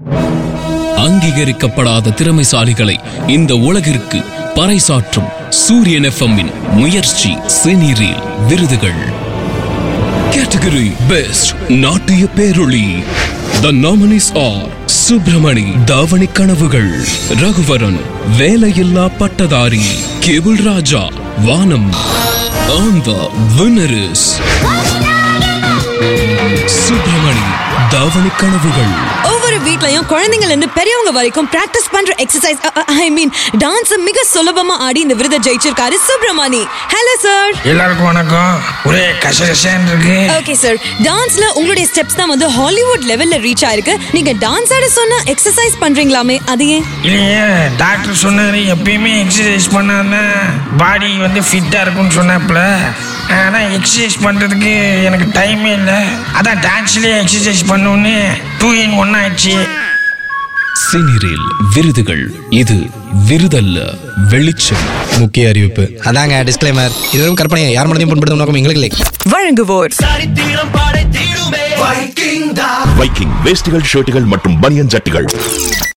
அங்கீகரிக்கப்படாத திறமைசாலிகளை இந்த உலகிற்கு பறைசாற்றும் சூரியன் எஃப்எம்மின் முயற்சி சினிரில் விருதுகள் கேட்டகரி பெஸ்ட் நாட்டிய பேரொளி த நாமினிஸ் ஆர் சுப்பிரமணி தாவணி கனவுகள் ரகுவரன் வேலையில்லா பட்டதாரி கேபிள் ராஜா வானம் and the winner is Subramani தாவணி கனவுகள் ஒவ்வொரு வீட்லயும் குழந்தைங்கள்ல இருந்து பெரியவங்க வரைக்கும் பிராக்டிஸ் பண்ற எக்ஸசைஸ் ஐ மீன் டான்ஸ் மிக சுலபமா ஆடி இந்த விருதை ஜெயிச்சிருக்காரு சுப்ரமணி ஹலோ சார் எல்லாருக்கும் வணக்கம் ஒரே கசகசன்னு இருக்கு ஓகே சார் டான்ஸ்ல உங்களுடைய ஸ்டெப்ஸ் தான் வந்து ஹாலிவுட் லெவல்ல ரீச் ஆயிருக்கு நீங்க டான்ஸ் ஆட சொன்னா எக்ஸசைஸ் பண்றீங்களாமே அது ஏன் இல்லையே டாக்டர் சொன்னாரு எப்பயுமே எக்ஸசைஸ் பண்ணாதான் பாடி வந்து ஃபிட்டா இருக்கும்னு சொன்னாப்புல ஆனா எக்ஸசைஸ் பண்றதுக்கு எனக்கு டைமே இல்லை அதான் டான்ஸ்லயே எக்ஸசைஸ் பண்ணோன்னு டூ இன் ஒன் ஆயிடுச்சு சினிரில் விருதுகள் இது விருதல்ல வெளிச்சம் முக்கிய அறிவிப்பு அதாங்க டிஸ்க்ளைமர் இதுவரும் கற்பனை யார் மனதையும் புண்படுத்தும் நோக்கம் எங்களுக்கு இல்லை வழங்குவோர் வைக்கிங் வேஷ்டிகள் ஷர்ட்டுகள் மற்றும் பனியன் ஜட்டிகள்